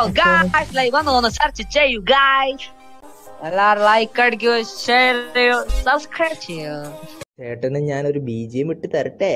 Guys live വന്ന് ഒന്ന് search ചെയ്യൂ ഗായ്സ് എല്ലാവരും ലൈക്ക് അടിക്കൂ ഷെയർ ചെയ്യൂ സബ്സ്ക്രൈബ് ചെയ്യൂ ചേട്ടന് ഞാനൊരു ബി ജി എം ഇട്ട് തരട്ടെ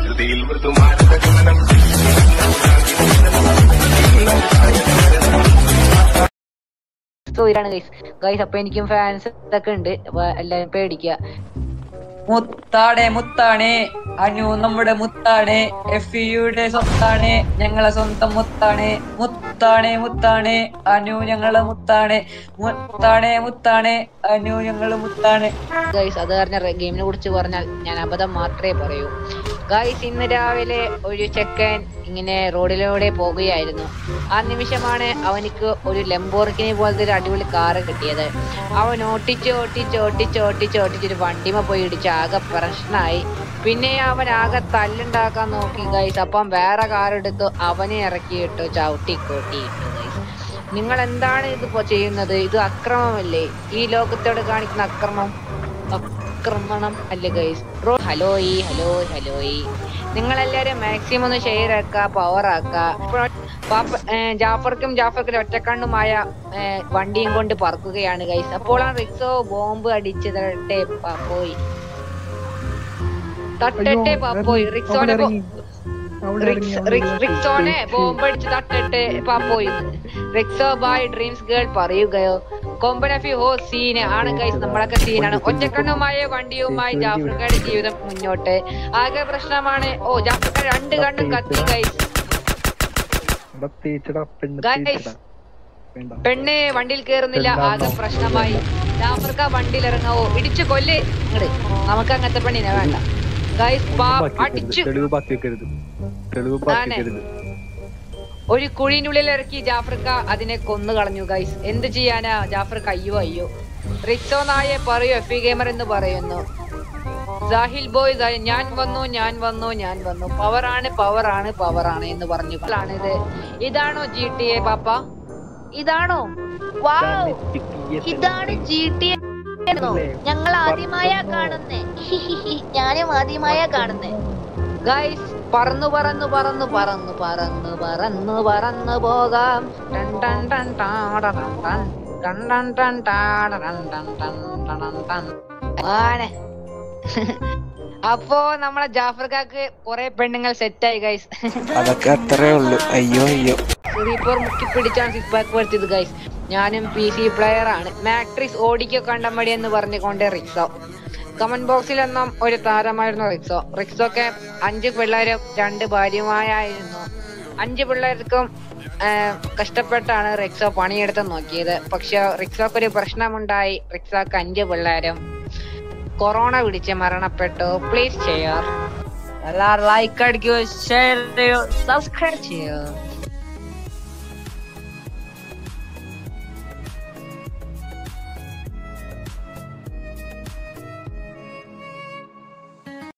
സോ ഇതാണ് ഗൈസ് ഗൈസ് അപ്പൊ എനിക്കും ഫാൻസ് ഒക്കെ ഉണ്ട് അപ്പൊ എല്ലാരും പേടിക്കുക മുത്താണ് മുത്താണ് അനു നമ്മുടെ മുത്താണ് എഫ് യുടെ സ്വത്താണ് ഞങ്ങളെ സ്വന്തം മുത്താണ് മുത്താണ് മുത്താണ് അനു ഞങ്ങളെ മുത്താണ് മുത്താണ് മുത്താണ് അനു ഞങ്ങളെ മുത്താണ് ഗൈസ് അത് പറഞ്ഞ ഗെയിമിനെ കുറിച്ച് പറഞ്ഞാൽ ഞാൻ അബദ്ധം മാത്രമേ പറയൂ ഗൈസ് ഇന്ന് രാവിലെ ഒരു ചെക്കൻ ഇങ്ങനെ റോഡിലൂടെ പോകുകയായിരുന്നു ആ നിമിഷമാണ് അവനിക്ക് ഒരു ലംബോർക്കിനെ പോലത്തെ ഒരു അടിപൊളി കാറ് കിട്ടിയത് അവൻ ഓട്ടിച്ച് ഓട്ടിച്ച് ഓട്ടിച്ച് ഓട്ടിച്ച് ഓട്ടിച്ച് ഒരു വണ്ടിമ പോയി ഇടിച്ച് ആകെ പ്രശ്നമായി പിന്നെ അവൻ ആകെ തല്ലുണ്ടാക്കാൻ നോക്കി ഗൈസ് അപ്പം വേറെ കാർ എടുത്തു അവനെ ഇറക്കിയിട്ടു ചവിട്ടി കൂട്ടിയിട്ടു ഗൈസ് നിങ്ങൾ എന്താണ് ഇത് ഇപ്പൊ ചെയ്യുന്നത് ഇത് അക്രമമല്ലേ ഈ ലോകത്തോട് കാണിക്കുന്ന അക്രമം ആക്രമണം അല്ലേ ഗൈസ് ബ്രോ ഹലോയി ഹലോ ഹലോയി നിങ്ങൾ എല്ലാരും മാക്സിമം ഒന്ന് ഷെയർ ആക്കുക പവർ ആക്കുക പാപ്പ ഏ, ജാഫർക്കും ജാഫർക്കും ഒറ്റക്കണ്ണുമായ ഏ, വണ്ടിയും കൊണ്ട് പറക്കുകയാണ് ഗൈസ് അപ്പോൾ ആ റിക്സോ ബോംബ് അടിച്ച് തരട്ടെ പോയി തട്ടട്ടെ പാപ്പോയി റിക്സോനെ ബോ- റിക്സ്- റിക്സ്- റിക്സോനെ ബോംബ് അടിച്ച് തട്ടിട്ട് പാപ്പോയി റിക്സോ ബായ് ഡ്രീംസ് ഗേൾ പറയുകയോ കോമ്പനഫി ഹോ സീന് ആണ് ഗൈസ് നമ്മളൊക്കെ സീനാണ് ഒറ്റക്കണ്ണുമായ വണ്ടിയുമായി ജാഫ്രിക്കയുടെ ജീവിതം മുന്നോട്ട് ആകെ പ്രശ്നമാണ് ഓ ജാഫ്രിക്ക രണ്ട് കണ്ണും കത്തി ഗൈസ് ഗൈസ് പെണ്ണ് വണ്ടിയിൽ കേറുന്നില്ല ആകെ പ്രശ്നമായി ജാഫർക്ക വണ്ടിയിൽ ഇറങ്ങാവോ ഇടിച്ചു കൊല്ല് ഇങ്ങട് നമുക്ക് അങ്ങനത്തെ പെണ്ണിനെ വേണ്ട ഗൈസ് അടിച്ചു തെളിവ് ബാക്കി വെക്കരുത് തെളിവ് ബാക്കി വെക്കരുത് ഒരു കുഴിന്റെ ഉള്ളിൽ ഇറക്കി ജാഫ്രിക്ക അതിനെ കൊന്നു കളഞ്ഞു ഗൈസ് എന്ത് ചെയ്യാനാ ജാഫ്രിക്ക അയ്യോ അയ്യോ റിക്സോ നായെ പറയൂ എഫ് ഗെയിമർ എന്ന് പറയുന്നു സാഹിൽ ബോയ് സാഹിൽ, ഞാൻ വന്നു ഞാൻ വന്നു ഞാൻ വന്നു പവർ ആണ് പവർ ആണ് പവർ ആണ് എന്ന് പറഞ്ഞു ഇത് ഇതാണോ ജി ടി എ പാപ്പ ഇതാണോ വാവ് ഇതാണ് ജി ടി എ ഞങ്ങൾ ആദ്യമായാ കാണുന്നേ ഞാനും ആദ്യമായാ കാണുന്നേ ഗൈസ് പറന്നു പറന്നു പറന്നു പറന്നു പറന്നു പറന്നു പറന്നു പോകാം ടൺ ടൺ ടൺ ടാടടം ടൺ. ടൺ ടൺ ടൺ ടാടടം ടൺ ടൺ ടടം ടൺ. ആണ്. അപ്പോ നമ്മളെ ജാഫർക്കാക്ക് കുറെ പെണ്ണുങ്ങൾ സെറ്റായി ഗൈസ് അതൊക്കെ അത്രേ ഉള്ളൂ അയ്യോ അയ്യോ റീപ്പർ മുക്കി പിടിച്ചാണ് സിക്സ് പാക്ക് വരുത്തിയത് ഗൈസ് ഞാനും പി സി പ്ലെയർ ആണ് മാട്രിക്സ് ഓടിക്കോ കണ്ടമടി എന്ന് പറഞ്ഞുകൊണ്ട് റിക്സോ കമന്റ് ബോക്സിൽ എന്നും ഒരു താരമായിരുന്നു റിക്സോ റിക്സോക്കെ അഞ്ച് പിള്ളേരും രണ്ട് ഭാര്യമായായിരുന്നു അഞ്ച് പിള്ളേർക്കും ആ, കഷ്ടപ്പെട്ടാണ് റിക്സോ പണിയെടുത്ത് നോക്കിയത് പക്ഷെ റിക്സോക്ക് ഒരു പ്രശ്നമുണ്ടായി റിക്സോക്ക് അഞ്ച് പിള്ളേരും കൊറോണ പിടിച്ച് മരണപ്പെട്ടു പ്ലീസ് ചെയ്യാർ എല്ലാവരും ലൈക്ക് അടിക്കൂ ഷെയർ ചെയ്യൂ സബ്സ്ക്രൈബ് ചെയ്യൂ